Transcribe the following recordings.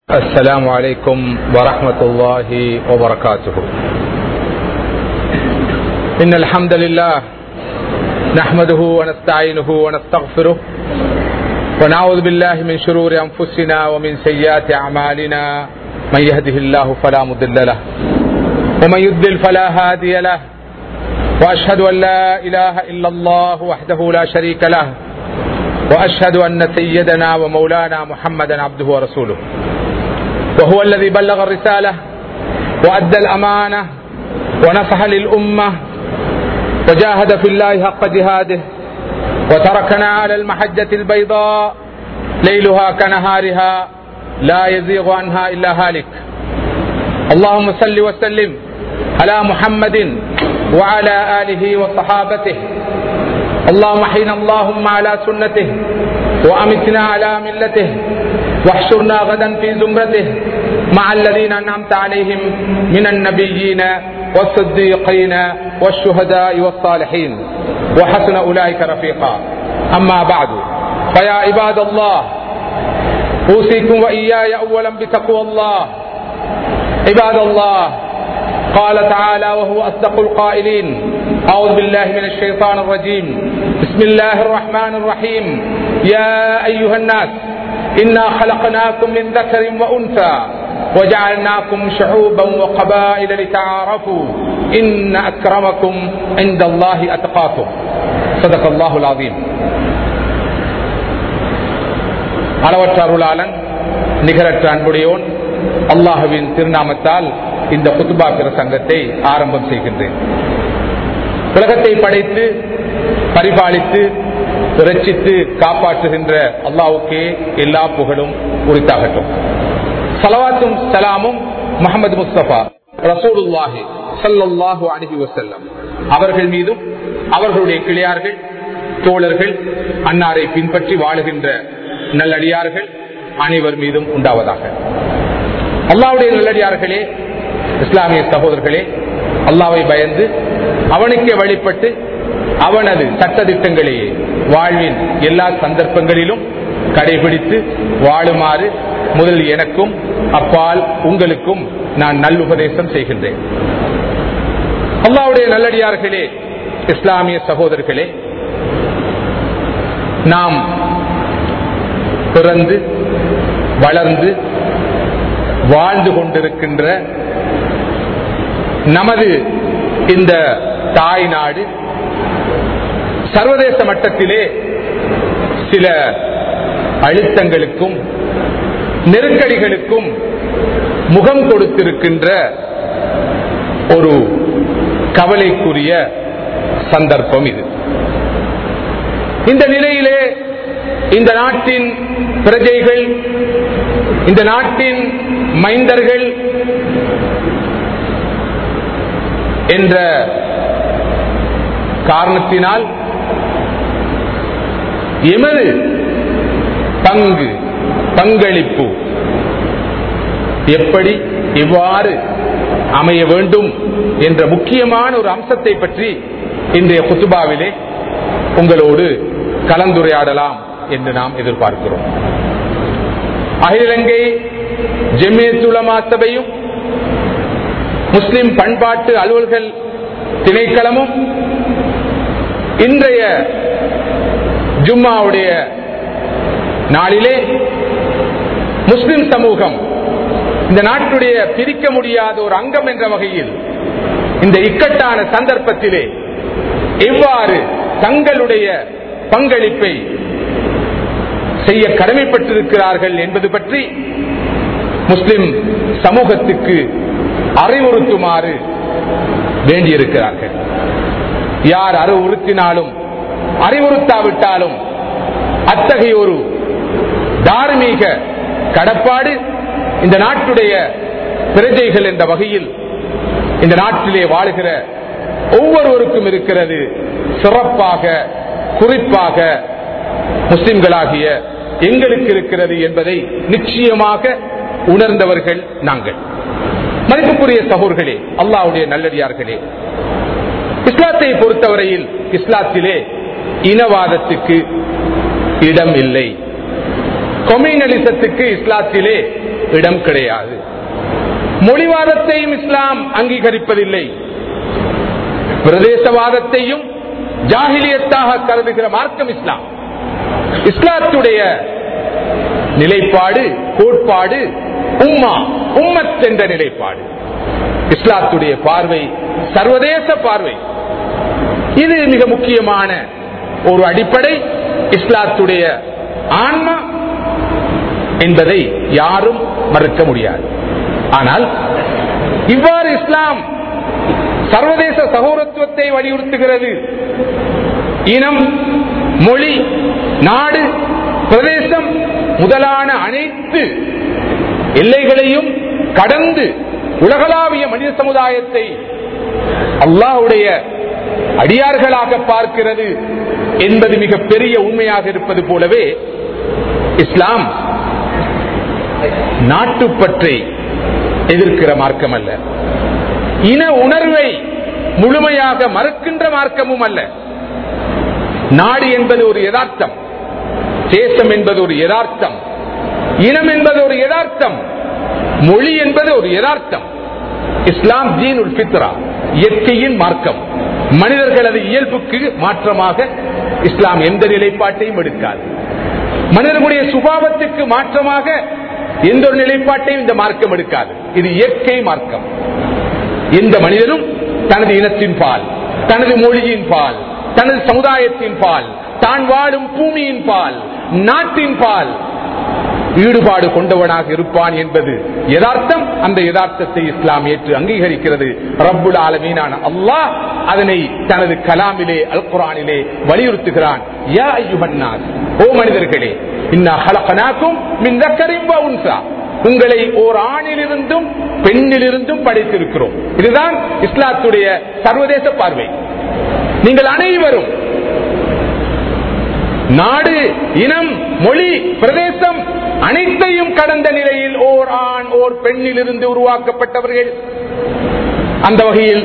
السلام عليكم ورحمة الله وبركاته إن الحمد لله نحمده ونستعينه ونستغفره ونعوذ بالله من شرور أنفسنا ومن سيئات أعمالنا من يهده الله فلا مضل له ومن يضلل فلا هادي له وأشهد أن لا إله إلا الله وحده لا شريك له وأشهد أن سيدنا ومولانا محمدا عبده ورسوله وهو الذي بلغ الرسالة وأدى الأمانة ونصح للأمة وجاهد في الله حق جهاده وتركنا على المحجة البيضاء ليلها كنهارها لا يزيغ عنها إلا هالك اللهم صل وسلم على محمد وعلى آله وصحابته اللهم حين اللهم على سنته وأمتنا على ملته واحشرنا غدا في زمرته مع الذين أنعمت عليهم من النبيين والصديقين والشهداء والصالحين وحسن أولئك رفيقا أما بعد فيا عباد الله أوصيكم وإياي أولا بتقوى الله عباد الله قال تعالى وهو أصدق القائلين أعوذ بالله من الشيطان الرجيم بسم الله الرحمن الرحيم يا أيها الناس إنا خلقناكم من ذكر وأنثى وجعلناكم شعوبا وقبائل لتعارفوا إن أكرمكم عند الله أتقاكم صدق الله العظيم அளவற்ற அருளாளன் நிகரற்ற அன்புடையோன் அல்லாஹுவின் திருநாமத்தால் இந்த குத்துபா பிரசங்கத்தை ஆரம்பம் செய்கின்றேன் உலகத்தை படைத்து பரிபாலித்து ரச்சித்து காப்பாற்றுகின்ற அல்லாவுக்கே எல்லா புகழும் உரித்தாகட்டும் சலவாத்தும் சலாமும் முகமது முஸ்தபா ரசூலுல்லாஹி சல்லாஹு அணுகி வசல்லம் அவர்கள் மீதும் அவர்களுடைய கிளையார்கள் தோழர்கள் அன்னாரை பின்பற்றி வாழுகின்ற நல்லடியார்கள் அனைவர் மீதும் உண்டாவதாக அல்லாவுடைய நல்லடியார்களே இஸ்லாமிய சகோதரர்களே அல்லாவை பயந்து அவனுக்கே வழிபட்டு அவனது சட்டத்திட்டங்களையே வாழ்வின் எல்லா சந்தர்ப்பங்களிலும் கடைபிடித்து வாழுமாறு முதல் எனக்கும் அப்பால் உங்களுக்கும் நான் நல்லுபதேசம் செய்கின்றேன் அல்லாவுடைய நல்லடியார்களே இஸ்லாமிய சகோதரர்களே நாம் பிறந்து வளர்ந்து வாழ்ந்து கொண்டிருக்கின்ற நமது இந்த தாய் நாடு சர்வதேச மட்டத்திலே சில அழுத்தங்களுக்கும் நெருக்கடிகளுக்கும் முகம் கொடுத்திருக்கின்ற ஒரு கவலைக்குரிய சந்தர்ப்பம் இது இந்த நிலையிலே இந்த நாட்டின் பிரஜைகள் இந்த நாட்டின் மைந்தர்கள் என்ற காரணத்தினால் எமது பங்கு பங்களிப்பு எப்படி எவ்வாறு அமைய வேண்டும் என்ற முக்கியமான ஒரு அம்சத்தை பற்றி இன்றைய குத்துபாவிலே உங்களோடு கலந்துரையாடலாம் என்று நாம் எதிர்பார்க்கிறோம் அகில இலங்கை ஜெமியத்துலமா சபையும் முஸ்லிம் பண்பாட்டு அலுவல்கள் திணைக்களமும் இன்றைய ஜும்மாவுடைய நாளிலே முஸ்லிம் சமூகம் இந்த நாட்டுடைய பிரிக்க முடியாத ஒரு அங்கம் என்ற வகையில் இந்த இக்கட்டான சந்தர்ப்பத்திலே எவ்வாறு தங்களுடைய பங்களிப்பை செய்ய கடமைப்பட்டிருக்கிறார்கள் என்பது பற்றி முஸ்லிம் சமூகத்துக்கு அறிவுறுத்துமாறு வேண்டியிருக்கிறார்கள் யார் அறிவுறுத்தினாலும் அறிவுறுத்தாவிட்டாலும் அத்தகைய ஒரு தார்மீக கடப்பாடு இந்த நாட்டுடைய பிரஜைகள் என்ற வகையில் இந்த நாட்டிலே வாழுகிற ஒவ்வொருவருக்கும் இருக்கிறது சிறப்பாக குறிப்பாக முஸ்லிம்களாகிய எங்களுக்கு இருக்கிறது என்பதை நிச்சயமாக உணர்ந்தவர்கள் நாங்கள் மதிப்புக்குரிய சகோர்களே அல்லாவுடைய நல்லடியார்களே இஸ்லாத்தை பொறுத்தவரையில் இஸ்லாத்திலே இனவாதத்துக்கு இடம் இல்லை கொமினலிசத்துக்கு இஸ்லாத்திலே இடம் கிடையாது மொழிவாதத்தையும் இஸ்லாம் அங்கீகரிப்பதில்லை பிரதேசவாதத்தையும் ஜாகிலியத்தாக கருதுகிற மார்க்கம் இஸ்லாம் இஸ்லாத்துடைய நிலைப்பாடு கோட்பாடு உம்மா உம்மத் என்ற நிலைப்பாடு இஸ்லாத்துடைய பார்வை சர்வதேச பார்வை இது மிக முக்கியமான ஒரு அடிப்படை இஸ்லாத்துடைய ஆன்மா என்பதை யாரும் மறுக்க முடியாது ஆனால் இவ்வாறு இஸ்லாம் சர்வதேச சகோதரத்துவத்தை வலியுறுத்துகிறது இனம் மொழி நாடு பிரதேசம் முதலான அனைத்து எல்லைகளையும் கடந்து உலகளாவிய மனித சமுதாயத்தை அல்லாஹுடைய அடியார்களாக பார்க்கிறது என்பது மிக பெரிய உண்மையாக இருப்பது போலவே இஸ்லாம் நாட்டுப்பற்றை எதிர்க்கிற மார்க்கம் அல்ல இன உணர்வை முழுமையாக மறுக்கின்ற மார்க்கமும் அல்ல நாடு என்பது ஒரு யதார்த்தம் தேசம் என்பது ஒரு யதார்த்தம் இனம் என்பது ஒரு யதார்த்தம் மொழி என்பது ஒரு யதார்த்தம் இஸ்லாம் ஜீன் உல் பித்ரா இயற்கையின் மார்க்கம் மனிதர்களது இயல்புக்கு மாற்றமாக இஸ்லாம் எந்த நிலைப்பாட்டையும் எடுக்காது மனிதர்களுடைய சுபாவத்துக்கு மாற்றமாக எந்த ஒரு நிலைப்பாட்டையும் இந்த மார்க்கம் எடுக்காது இது இயற்கை மார்க்கம் எந்த மனிதனும் தனது இனத்தின் பால் தனது மொழியின் பால் தனது சமுதாயத்தின் பால் தான் வாழும் பூமியின் பால் நாட்டின் பால் ஈடுபாடு கொண்டவனாக இருப்பான் என்பது யதார்த்தம் அந்த யதார்த்தத்தை இஸ்லாம் ஏற்று அங்கீகரிக்கிறது ரப்புல் ஆலமீனான அல்லாஹ் அதனை தனது கலாமிலே அல் குரானிலே வலியுறுத்துகிறான் யா ஐயுஹன்னாஸ் ஓ மனிதர்களே இன்னா ஹலகனாக்கும் மின் தக்கரின் வ உன்சா உங்களை ஓர் ஆணிலிருந்தும் பெண்ணிலிருந்தும் படைத்திருக்கிறோம் இதுதான் இஸ்லாத்துடைய சர்வதேச பார்வை நீங்கள் அனைவரும் நாடு இனம் மொழி பிரதேசம் அனைத்தையும் கடந்த நிலையில் ஓர் ஆண் ஓர் பெண்ணிலிருந்து உருவாக்கப்பட்டவர்கள் அந்த வகையில்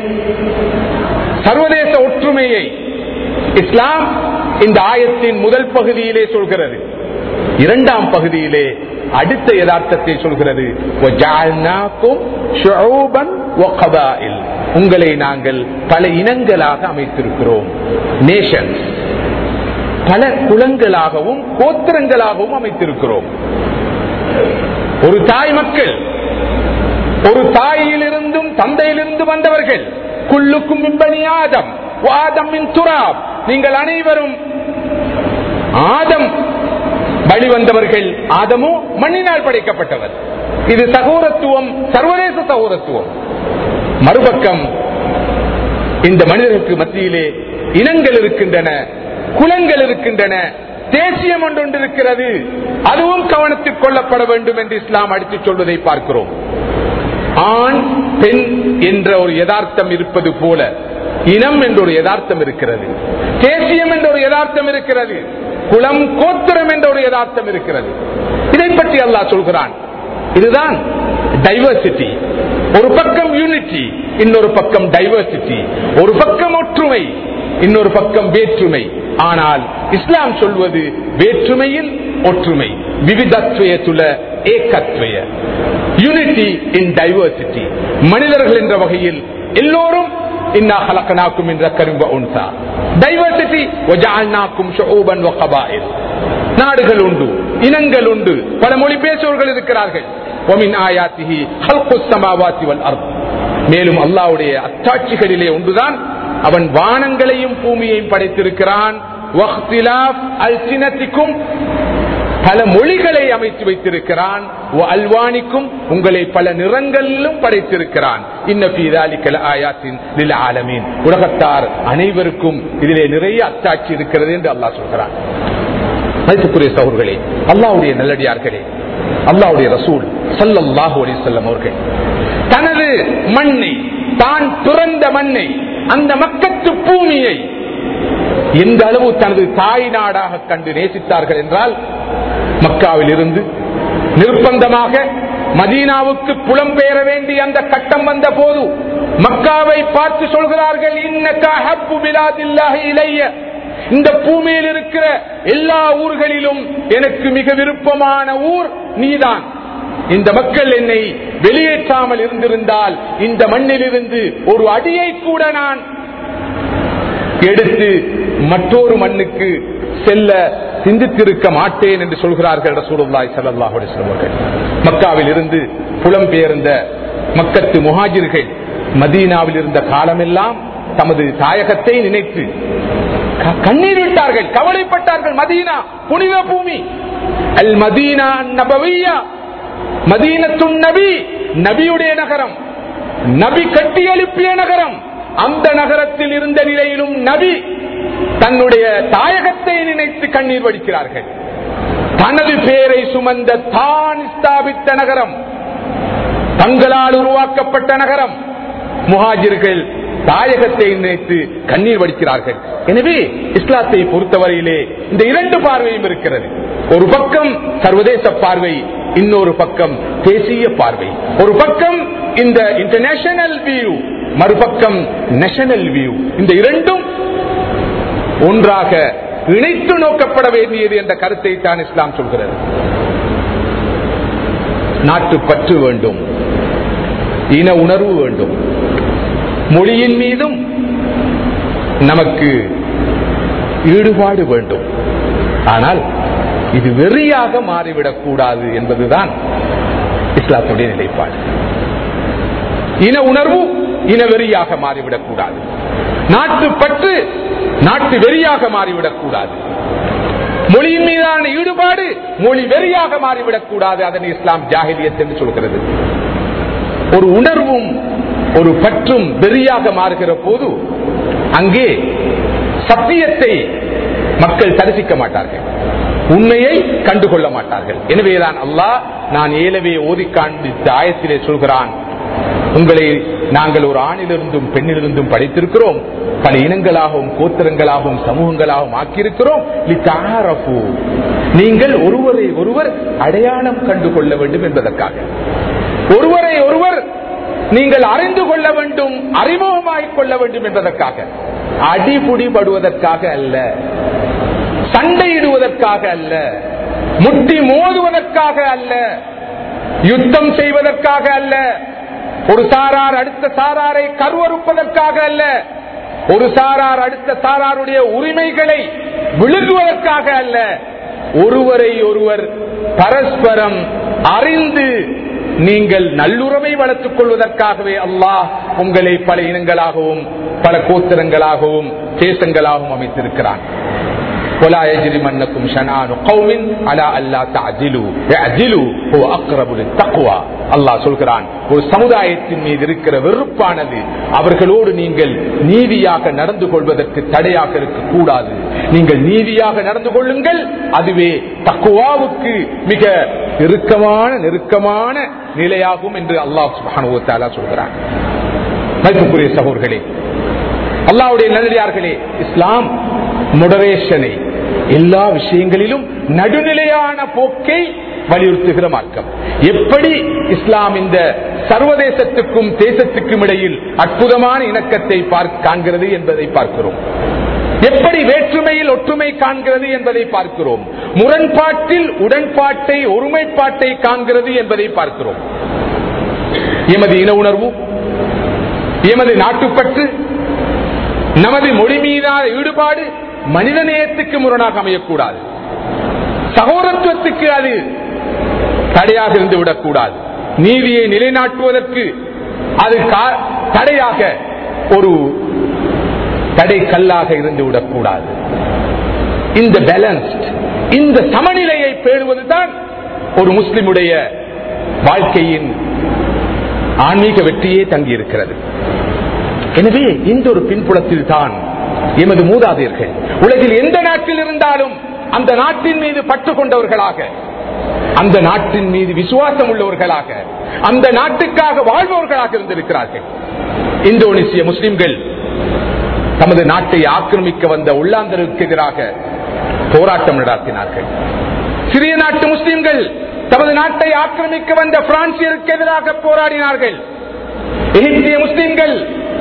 சர்வதேச ஒற்றுமையை இஸ்லாம் இந்த ஆயத்தின் முதல் பகுதியிலே சொல்கிறது இரண்டாம் பகுதியிலே அடுத்த யதார்த்தத்தை சொல்கிறது "வஜஅல்நாக்கும் ஷுஊபன் வகபாயில்." உங்களை நாங்கள் பல இனங்களாக அமைத்திருக்கிறோம் நேஷன்ஸ் பல குலங்களாகவும் கோத்திரங்களாகவும் அமைத்திருக்கிறோம் ஒரு தாய் மக்கள் ஒரு தாயிலிருந்தும் தந்தையிலிருந்து வந்தவர்கள் குல்லுக்கும் மின்பனி ஆதம் ஆதம் மின் துராப் நீங்கள் அனைவரும் ஆதம் வழிவந்தவர்கள் ஆதமோ மண்ணினால் படைக்கப்பட்டவர் இது சகோதரத்துவம் சர்வதேச சகோதரத்துவம் மறுபக்கம் இந்த மனிதர்களுக்கு மத்தியிலே இனங்கள் இருக்கின்றன குலங்கள் இருக்கின்றன தேசியம் ஒன்று இருக்கிறது அதுவும் கவனத்தில் கொள்ளப்பட வேண்டும் என்று இஸ்லாம் அடித்துச் சொல்வதை பார்க்கிறோம் ஆண் பெண் என்ற ஒரு யதார்த்தம் இருப்பது போல இனம் என்ற ஒரு யதார்த்தம் இருக்கிறது தேசியம் என்ற ஒரு யதார்த்தம் இருக்கிறது குலம் கோத்திரம் என்ற ஒரு யதார்த்தம் இருக்கிறது இதை பற்றி அல்லாஹ் சொல்கிறான் இதுதான் டைவர்சிட்டி ஒரு பக்கம் யூனிட்டி இன்னொரு பக்கம் டைவர்சிட்டி ஒரு பக்கம் ஒற்றுமை இன்னொரு பக்கம் வேற்றுமை ஆனால் இஸ்லாம் சொல்வது வேற்றுமையில் ஒற்றுமை விவிதத்வயத்துள்ள ஏகத்வய யூனிட்டி இன் டைவர்சிட்டி மனிதர்கள் என்ற வகையில் எல்லோரும் இன்னா ஹலக்கனாக்கும் என்ற கரும்ப உன்சா டைவர்சிட்டி ஒஜால்னாக்கும் ஷூபன் வகபாயில் நாடுகள் உண்டு இனங்கள் உண்டு பல மொழி பேசுவர்கள் இருக்கிறார்கள் ஒமின் ஆயாத்திஹி ஹல்குஸ் சமாவாத்தி வல் அர்த் மேலும் அல்லாவுடைய அத்தாட்சிகளிலே ஒன்றுதான் அவன் வானங்களையும் பூமியையும் படைத்திருக்கிறான் வஹ்திலாஃப் அல்சினத்திக்கும் பல மொழிகளை அமைத்து வைத்திருக்கிறான் அல்வானிக்கும் உங்களை பல நிறங்களிலும் படைத்திருக்கிறான் ஆலமீன் உலகத்தார் அனைவருக்கும் இதிலே நிறைய அத்தாட்சி இருக்கிறது என்று அல்லாஹ் சொல்கிறான் மதிப்புக்குரிய சகோதர்களே அல்லாவுடைய நல்லடியார்களே அல்லாவுடைய ரசூல் சல்லல்லாஹு அலி செல்லம் அவர்கள் தனது மண்ணை தான் பிறந்த மண்ணை அந்த மக்கத்து பூமியை எந்த அளவு தனது தாய் நாடாக கண்டு நேசித்தார்கள் என்றால் மக்காவில் இருந்து நிர்பந்தமாக மதீனாவுக்கு புலம்பெயர வேண்டிய அந்த கட்டம் வந்த போது மக்காவை பார்த்து சொல்கிறார்கள் இலைய இந்த பூமியில் இருக்கிற எல்லா ஊர்களிலும் எனக்கு மிக விருப்பமான ஊர் நீதான் இந்த மக்கள் என்னை வெளியேற்றாமல் இருந்திருந்தால் இந்த மண்ணிலிருந்து ஒரு அடியை கூட நான் எடுத்து மற்றொரு மண்ணுக்கு செல்ல சிந்தித்திருக்க மாட்டேன் என்று சொல்கிறார்கள் ரசூலுல்லாஹி ஸல்லல்லாஹு அலைஹி வஸல்லம் அவர்கள் மக்காவில் இருந்து புலம்பெயர்ந்த மக்கத்து முஹாஜிர்கள் மதீனாவில் இருந்த காலமெல்லாம் தமது தாயகத்தை நினைத்து க- கண்ணீர் விட்டார்கள் கவலைப்பட்டார்கள் மதீனா புனித பூமி அல் மதீனா நபவியா மதீனத்துன் நபி நபியுடைய நகரம் நபி கட்டி எழுப்பிய நகரம் அந்த நகரத்தில் இருந்த நிலையிலும் நபி தன்னுடைய தாயகத்தை நினைத்து கண்ணீர் வடிக்கிறார்கள் தனது பேரை சுமந்த தான் ஸ்தாபித்த நகரம் தங்களால் உருவாக்கப்பட்ட நகரம் முஹாஜிர்கள் தாயகத்தை நினைத்து கண்ணீர் வடிக்கிறார்கள் எனவே இஸ்லாத்தை பொறுத்தவரையிலே இந்த இரண்டு பார்வையும் இருக்கிறது ஒரு பக்கம் சர்வதேச பார்வை இன்னொரு பக்கம் தேசிய பார்வை ஒரு பக்கம் இந்த இன்டர்நேஷனல் வியூ மறுபக்கம் நேஷனல் வியூ இந்த இரண்டும் ஒன்றாக இணைத்து நோக்கப்பட வேண்டியது என்ற கருத்தை தான் இஸ்லாம் சொல்கிறது நாட்டு பற்று வேண்டும் இன உணர்வு வேண்டும் மொழியின் மீதும் நமக்கு ஈடுபாடு வேண்டும் ஆனால் இது வெறியாக மாறிவிடக் கூடாது என்பதுதான் இஸ்லாத்துடைய நிலைப்பாடு இன உணர்வு இன வெறியாக மாறிவிடக் கூடாது நாட்டு பற்று நாட்டு வெறியாக மாறிவிடக் கூடாது மொழியின் மீதான ஈடுபாடு மொழி வெறியாக மாறிவிடக் கூடாது அதனை இஸ்லாம் ஜாகிலியத் என்று சொல்கிறது ஒரு உணர்வும் ஒரு பற்றும் வெறியாக மாறுகிற போது அங்கே சத்தியத்தை மக்கள் தரிசிக்க மாட்டார்கள் உண்மையை கண்டுகொள்ள மாட்டார்கள் எனவேதான் அல்லாஹ் நான் ஏலவே ஓதி காண்பித்த ஆயத்திலே சொல்கிறான் உங்களை நாங்கள் ஒரு ஆணிலிருந்தும் பெண்ணிலிருந்தும் படைத்திருக்கிறோம் பல இனங்களாகவும் கோத்திரங்களாகவும் சமூகங்களாகவும் ஆக்கியிருக்கிறோம் லித்தாரஃபு. நீங்கள் ஒருவரை ஒருவர் அடையாளம் கண்டு கொள்ள வேண்டும் என்பதற்காக ஒருவரை ஒருவர் நீங்கள் அறிந்து கொள்ள வேண்டும் அறிமுகமாகிக் கொள்ள வேண்டும் என்பதற்காக அடிபுடிபடுவதற்காக அல்ல சண்டையிடுவதற்காக அல்ல முட்டி மோதுவதற்காக அல்ல யுத்தம் செய்வதற்காக அல்ல ஒரு சாரார் அடுத்த சாராரை கருவறுப்பதற்காக அல்ல ஒரு சாரார் அடுத்த சாராருடைய உரிமைகளை விழுங்குவதற்காக அல்ல ஒருவரை ஒருவர் பரஸ்பரம் அறிந்து நீங்கள் நல்லுறவை வளர்த்துக் கொள்வதற்காகவே அல்லாஹ் உங்களை பல இனங்களாகவும் பல கோத்திரங்களாகவும் தேசங்களாகவும் அமைத்திருக்கிறான் ولا يجرمنكم شنآن قوم على ألا تعدلوا اعدلوا هو أقرب للتقوى அல்லாஹ் சொல்கிறான் ஒரு சமுதாயத்தின் மீது இருக்கிற வெறுப்பானது அவர்களோடு நீங்கள் நீதியாக நடந்து கொள்வதற்கு தடையாக இருக்கக்கூடாது நீங்கள் நீதியாக நடந்து கொள்ளுங்கள் அதுவே தக்குவாவுக்கு மிக இறுக்கமான நெருக்கமான நிலையாகும் என்று அல்லாஹ் சுபானுவத்தாலா சொல்கிறான் மதிப்புக்குரிய சகோதர்களே அல்லாவுடைய நல்லடியார்களே இஸ்லாம் மொடரேஷனை எல்லா விஷயங்களிலும் நடுநிலையான போக்கை வலியுறுத்துகிற மார்க்கம் எப்படி இஸ்லாம் இந்த சர்வதேசத்துக்கும் தேசத்துக்கும் இடையில் அற்புதமான இணக்கத்தை காண்கிறது என்பதை பார்க்கிறோம் எப்படி வேற்றுமையில் ஒற்றுமை காண்கிறது என்பதை பார்க்கிறோம் முரண்பாட்டில் உடன்பாட்டை ஒருமைப்பாட்டை காண்கிறது என்பதை பார்க்கிறோம் எமது இன உணர்வு எமது நாட்டுப்பற்று நமது மொழி மீதான ஈடுபாடு மனித நேயத்துக்கு முரணாக அமையக்கூடாது சகோதரத்துவத்துக்கு அது தடையாக இருந்து விடக்கூடாது நீதியை நிலைநாட்டுவதற்கு அது தடையாக ஒரு தடை கல்லாக இருந்து விடக்கூடாது இந்த பேலன்ஸ்ட் இந்த சமநிலையை பேணுவதுதான் ஒரு முஸ்லிமுடைய வாழ்க்கையின் ஆன்மீக வெற்றியே தங்கியிருக்கிறது எனவே இந்த ஒரு பின்புலத்தில் தான் எமது மூதாதையர்கள் உலகில் எந்த நாட்டில் இருந்தாலும் அந்த நாட்டின் மீது பற்று கொண்டவர்களாக அந்த நாட்டின் மீது விசுவாசம் உள்ளவர்களாக அந்த நாட்டுக்காக வாழ்பவர்களாக இருந்திருக்கிறார்கள் இந்தோனேசிய முஸ்லிம்கள் தமது நாட்டை ஆக்கிரமிக்க வந்த உள்ளாந்தருக்கு எதிராக போராட்டம் நடாத்தினார்கள் சிறிய நாட்டு முஸ்லிம்கள் தமது நாட்டை ஆக்கிரமிக்க வந்த பிரான்சியருக்கு எதிராக போராடினார்கள் எகிப்திய முஸ்லிம்கள்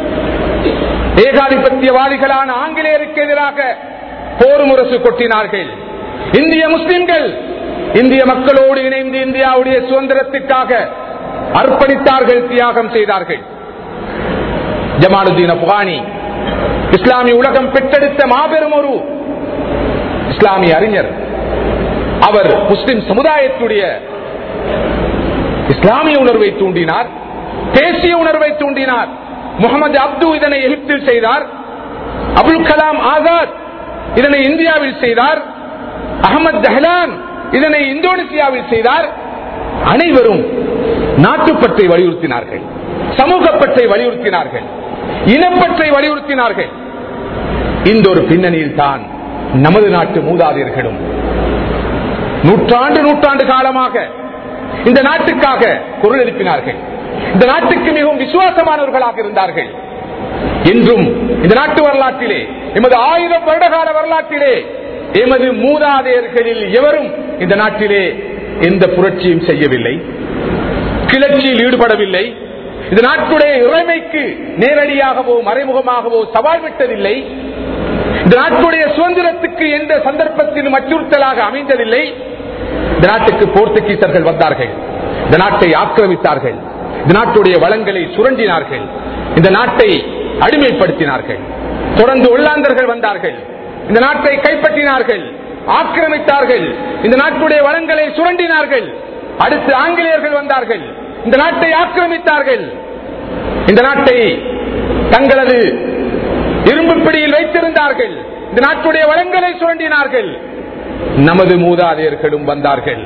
ஏகாதிபத்தியவாதிகளான ஆங்கிலேயருக்கு எதிராக போர் முரசு கொட்டினார்கள் இந்திய முஸ்லிம்கள் இந்திய மக்களோடு இணைந்து இந்தியாவுடைய சுதந்திரத்திற்காக அர்ப்பணித்தார்கள் தியாகம் செய்தார்கள் ஜமாலுத்தீன் அப்கானி இஸ்லாமிய உலகம் பெற்றெடுத்த மாபெரும் ஒரு இஸ்லாமிய அறிஞர் அவர் முஸ்லிம் சமுதாயத்துடைய இஸ்லாமிய உணர்வை தூண்டினார் தேசிய உணர்வை தூண்டினார் முகமது அப்து இதனை எகிப்தில் செய்தார் அபுல் கலாம் ஆசாத் இதனை இந்தியாவில் செய்தார் அகமது தஹலான் இதனை இந்தோனேசியாவில் செய்தார் அனைவரும் நாட்டுப்பற்றை வலியுறுத்தினார்கள் சமூகப்பற்றை வலியுறுத்தினார்கள் இனப்பற்றை வலியுறுத்தினார்கள் இந்த ஒரு பின்னணியில் தான் நமது நாட்டு மூதாதையர்களும் நூற்றாண்டு நூற்றாண்டு காலமாக இந்த நாட்டுக்காக குரல் எழுப்பினார்கள் இந்த நாட்டுக்கு மிகவும் விசுவாசமானவர்களாக இருந்தார்கள் என்றும் இந்த நாட்டு வரலாற்றிலே எமது ஆயிரம் வருடகால வரலாற்றிலே எமது மூதாதையர்களில் எவரும் இந்த நாட்டிலே எந்த புரட்சியும் செய்யவில்லை கிளர்ச்சியில் ஈடுபடவில்லை இந்த நாட்டுடைய இறைமைக்கு நேரடியாகவோ மறைமுகமாகவோ சவால் விட்டதில்லை இந்த நாட்டுடைய சுதந்திரத்துக்கு எந்த சந்தர்ப்பத்திலும் அச்சுறுத்தலாக அமைந்ததில்லை இந்த நாட்டுக்கு போர்த்துகீசர்கள் வந்தார்கள் இந்த நாட்டை ஆக்கிரமித்தார்கள் இந்த நாட்டுடைய வளங்களை சுரண்டினார்கள் இந்த நாட்டை அடிமைப்படுத்தினார்கள் தொடர்ந்து ஒல்லாந்தர்கள் வந்தார்கள் இந்த நாட்டை கைப்பற்றினார்கள் ஆக்கிரமித்தார்கள் இந்த நாட்டுடைய வளங்களை சுரண்டினார்கள் அடுத்து ஆங்கிலேயர்கள் வந்தார்கள் இந்த நாட்டை ஆக்கிரமித்தார்கள் இந்த நாட்டை தங்களது இரும்பு பிடியில் வைத்திருந்தார்கள் இந்த நாட்டுடைய வளங்களை சுரண்டினார்கள் நமது மூதாதையர்களும் வந்தார்கள்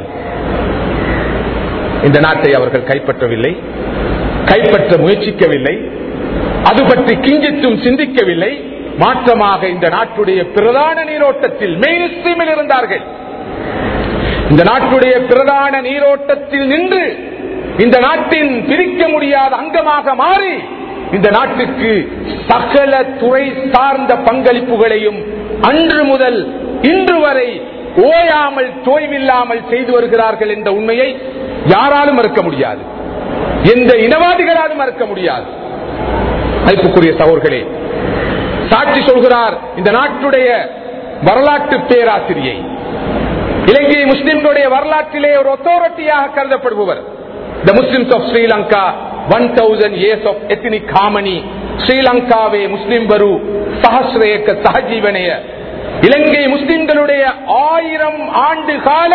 இந்த நாட்டை அவர்கள் கைப்பற்றவில்லை கைப்பற்ற முயற்சிக்கவில்லை அது பற்றி கிஞ்சித்தும் சிந்திக்கவில்லை மாற்றமாக இந்த நாட்டுடைய பிரதான நீரோட்டத்தில் மெயின் ஸ்ட்ரீமில் இருந்தார்கள் இந்த நாட்டுடைய பிரதான நீரோட்டத்தில் நின்று இந்த நாட்டின் பிரிக்க முடியாத அங்கமாக மாறி இந்த நாட்டுக்கு சகல துறை சார்ந்த பங்களிப்புகளையும் அன்று முதல் இன்று வரை ஓயாமல் தோய்வில்லாமல் செய்து வருகிறார்கள் என்ற உண்மையை யாராலும் மறுக்க முடியாது எந்த இனவாதிகளாலும் மறுக்க முடியாது மதிப்புக்குரிய சகோர்களே சாட்சி சொல்கிறார் இந்த நாட்டுடைய வரலாற்று பேராசிரியை இலங்கை முஸ்லிம்களுடைய வரலாற்றிலே ஒரு ஒத்தோரிட்டியாக கருதப்படுபவர் the Muslims of Sri Lanka one thousand years of ethnic harmony ஸ்ரீலங்காவே முஸ்லிம் வரு சஹசிரேக்க சகஜீவனைய இலங்கை முஸ்லிம்களுடைய ஆயிரம் ஆண்டு கால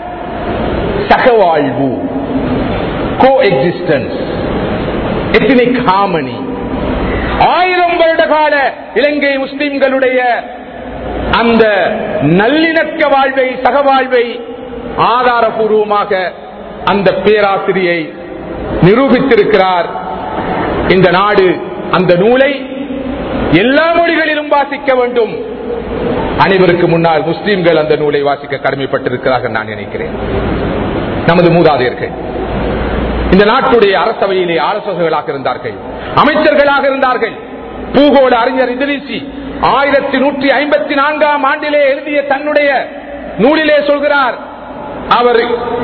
சகவாழ்வு கோ எக்ஸிஸ்டன்ஸ் எத்தினிக் ஹாமனி ஆயிரம் வருட கால இலங்கை முஸ்லிம்களுடைய அந்த நல்லிணக்க வாழ்வை சகவாழ்வை ஆதாரபூர்வமாக அந்த பேராசிரியை நிரூபித்திருக்கிறார் இந்த நாடு அந்த நூலை எல்லா மொழிகளிலும் வாசிக்க வேண்டும் அனைவருக்கு முன்னால் முஸ்லிம்கள் அந்த நூலை வாசிக்க கடமைப்பட்டிருக்கிறார்கள் நான் நினைக்கிறேன் நமது மூதாதையர்கள் இந்த நாட்டுடைய அரசவையிலே ஆலோசகர்களாக இருந்தார்கள் அமைச்சர்களாக இருந்தார்கள் பூகோள அறிஞர் இதிரிசி ஆயிரத்தி நூற்றி ஐம்பத்தி நான்காம் ஆண்டிலே எழுதிய தன்னுடைய நூலிலே சொல்கிறார் அவர்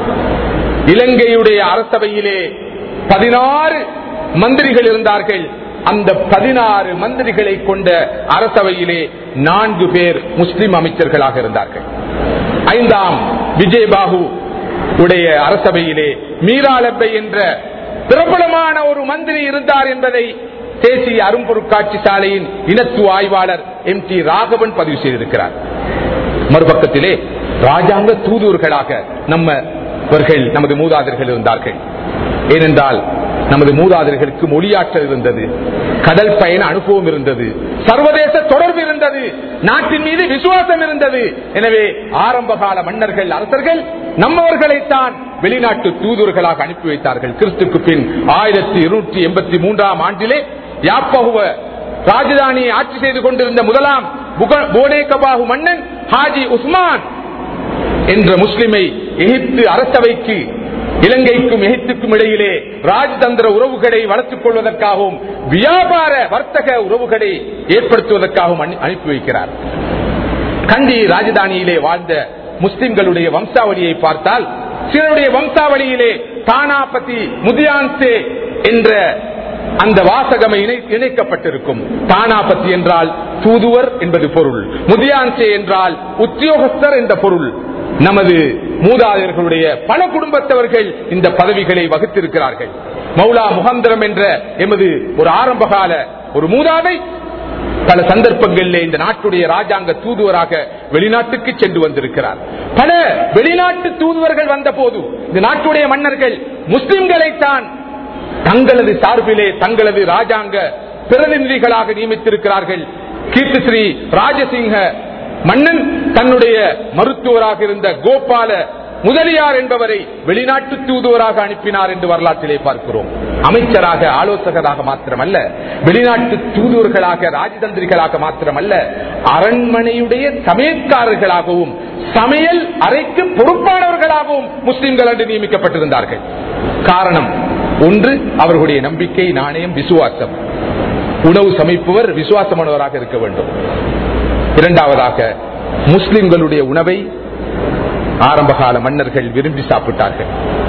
இலங்கையுடைய அரசவையிலே பதினாறு மந்திரிகள் இருந்தார்கள் அந்த பதினாறு மந்திரிகளை கொண்ட அரசவையிலே நான்கு பேர் முஸ்லிம் அமைச்சர்களாக இருந்தார்கள் ஐந்தாம் விஜயபாகு உடைய அரசவையிலே மீராலப்பை என்ற பிரபலமான ஒரு மந்திரி இருந்தார் என்பதை தேசிய அரும்பொருட்காட்சி சாலையின் இனத்துவ ஆய்வாளர் எம் டி ராகவன் பதிவு செய்திருக்கிறார் மறுபக்கத்திலே ராஜாங்க தூதுவர்களாக நம்மவர்கள் நமது மூதாதர்கள் இருந்தார்கள் ஏனென்றால் நமது மூதாதர்களுக்கு மொழியாற்றல் இருந்தது கடல் பயண அனுபவம் இருந்தது சர்வதேச தொடர்பு இருந்தது நாட்டின் மீது விசுவாசம் இருந்தது எனவே ஆரம்ப கால மன்னர்கள் அரசர்கள் நம்மவர்களைத்தான் வெளிநாட்டு தூதுவர்களாக அனுப்பி வைத்தார்கள் கிறிஸ்துக்கு பின் ஆயிரத்தி இருநூற்றி எண்பத்தி மூன்றாம் ஆண்டிலே யாப்பகுவ ராஜதானியை ஆட்சி செய்து கொண்டிருந்த முதலாம் போனேகபாகு மன்னன் ஹாஜி உஸ்மான் என்ற முஸ்லிமை எகிப்து அரசவைக்கு இலங்கைக்கும் எகிப்துக்கும் இடையிலே ராஜதந்திர உறவுகளை வளர்த்துக் கொள்வதற்காகவும் வியாபார வர்த்தக உறவுகளை ஏற்படுத்துவதற்காகவும் அனுப்பி வைக்கிறார் கண்டி ராஜதானியிலே வாழ்ந்த முஸ்லிம்களுடைய வம்சாவளியை பார்த்தால் சிலருடைய வம்சாவளியிலே தானாபதி முதியான்சே என்ற அந்த வாசகம் இணைக்கப்பட்டிருக்கும் தானாபத்தி என்றால் தூதுவர் என்பது பொருள் முதியான்சே என்றால் உத்தியோகஸ்தர் என்ற பொருள் நமது மூதாதையர்களுடைய பல குடும்பத்தவர்கள் இந்த பதவிகளை வகுத்திருக்கிறார்கள் மௌலா முகந்திரம் என்ற எமது ஒரு ஆரம்பகால ஒரு மூதாதை பல சந்தர்ப்பங்களிலே இந்த நாட்டுடைய ராஜாங்க தூதுவராக வெளிநாட்டுக்கு சென்று வந்திருக்கிறார் பல வெளிநாட்டு தூதுவர்கள் வந்த போது இந்த நாட்டுடைய மன்னர்கள் முஸ்லிம்களைத்தான் தங்களது சார்பிலே தங்களது ராஜாங்க பிரதிநிதிகளாக நியமித்திருக்கிறார்கள் கீர்த்தி ஸ்ரீ ராஜசிங்க மன்னன் தன்னுடைய மருத்துவராக இருந்த கோபால முதலியார் என்பவரை வெளிநாட்டு தூதுவராக அனுப்பினார் என்று வரலாற்றிலே பார்க்கிறோம் அமைச்சராக ஆலோசகராக மாத்திரமல்ல வெளிநாட்டு தூதுவர்களாக ராஜதந்திரிகளாக மாத்திரமல்ல அரண்மனையுடைய சமையற்காரர்களாகவும் சமையல் அறைக்கு பொறுப்பானவர்களாகவும் முஸ்லிம்கள் என்று நியமிக்கப்பட்டிருந்தார்கள் காரணம் ஒன்று அவர்களுடைய நம்பிக்கை நாணயம் விசுவாசம் உணவு சமைப்பவர் விசுவாசமானவராக இருக்க வேண்டும் இரண்டாவதாக முஸ்லிம்களுடைய உணவை ஆரம்பகால மன்னர்கள் விரும்பி சாப்பிட்டார்கள்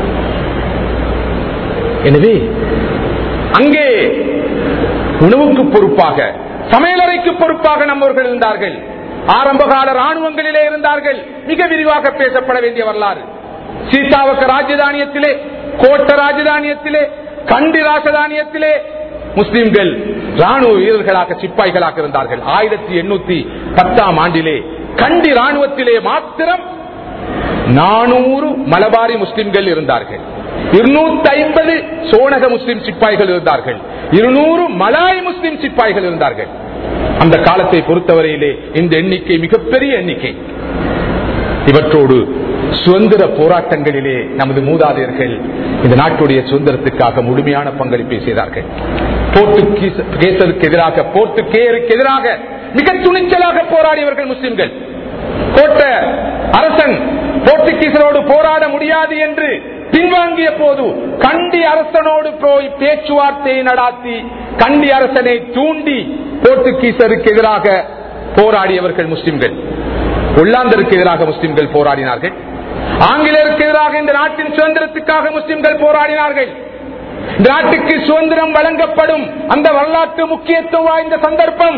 எனவே அங்கே உணவுக்கு பொறுப்பாக சமையலறைக்கு பொறுப்பாக நம்மவர்கள் இருந்தார்கள் ஆரம்பகால ராணுவங்களிலே இருந்தார்கள் மிக விரிவாக பேசப்பட வேண்டிய வரலாறு சீதாவுக்கு ராஜதானியத்திலே கோட்ட ராஜதானியத்திலே கண்டி ராஜதானியத்திலே முஸ்லிம்கள் ராணுவ வீரர்களாக சிப்பாய்களாக இருந்தார்கள் ஆயிரத்தி எண்ணூத்தி பத்தாம் ஆண்டிலே கண்டி ராணுவத்திலே மாத்திரம் நானூறு மலபாரி முஸ்லிம்கள் இருந்தார்கள் இருநூத்தி ஐம்பது சோனக முஸ்லிம் சிப்பாய்கள் இருந்தார்கள் இருநூறு மலாய் முஸ்லிம் சிப்பாய்கள் இருந்தார்கள் அந்த காலத்தை பொறுத்தவரையிலே இந்த எண்ணிக்கை மிகப்பெரிய எண்ணிக்கை இவற்றோடு சுதந்திர போராட்டங்களிலே நமது மூதாதையர்கள் இந்த நாட்டுடைய சுதந்திரத்துக்காக முழுமையான பங்களிப்பை செய்தார்கள் போர்த்துகீசருக்கு எதிராக போர்த்துகேயருக்கு எதிராக மிக துணிச்சலாக போராடியவர்கள் முஸ்லிம்கள் கோட்ட அரசன் போர்த்துகீசரோடு போராட முடியாது என்று பின்வாங்கிய போது கண்டி அரசனோடு போய் பேச்சுவார்த்தையை நடாத்தி கண்டி அரசனை தூண்டி போர்த்துகீசருக்கு எதிராக போராடியவர்கள் முஸ்லிம்கள் உள்ளாந்தருக்கு எதிராக முஸ்லிம்கள் போராடினார்கள் ஆங்கிலேயருக்கு எதிராக இந்த நாட்டின் சுதந்திரத்துக்காக முஸ்லிம்கள் போராடினார்கள் இந்த நாட்டுக்கு சுதந்திரம் வழங்கப்படும் அந்த வரலாற்று முக்கியத்துவம் வாய்ந்த சந்தர்ப்பம்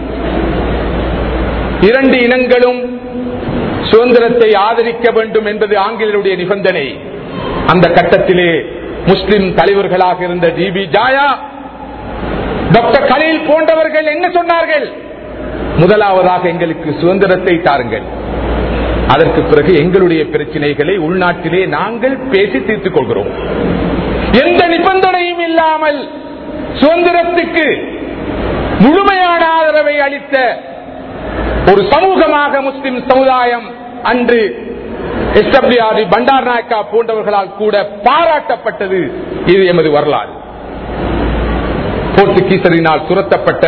இரண்டு இனங்களும் சுதந்திரத்தை ஆதரிக்க வேண்டும் என்பது ஆங்கிலேயருடைய நிபந்தனை அந்த கட்டத்திலே முஸ்லிம் தலைவர்களாக இருந்த டிபி ஜாயா டாக்டர் கலீல் போன்றவர்கள் என்ன சொன்னார்கள் முதலாவதாக எங்களுக்கு சுதந்திரத்தை தாருங்கள் அதற்கு பிறகு எங்களுடைய பிரச்சனைகளை உள்நாட்டிலே நாங்கள் பேசி தீர்த்துக் கொள்கிறோம் எந்த நிபந்தனையும் இல்லாமல் சுதந்திரத்துக்கு முழுமையான ஆதரவை அளித்த ஒரு சமூகமாக முஸ்லிம் சமுதாயம் அன்று எஸ்டபிள்யூஆர் பண்டார் நாயக்கா போன்றவர்களால் கூட பாராட்டப்பட்டது இது எமது வரலாறு போர்த்துகீசரினால் துரத்தப்பட்ட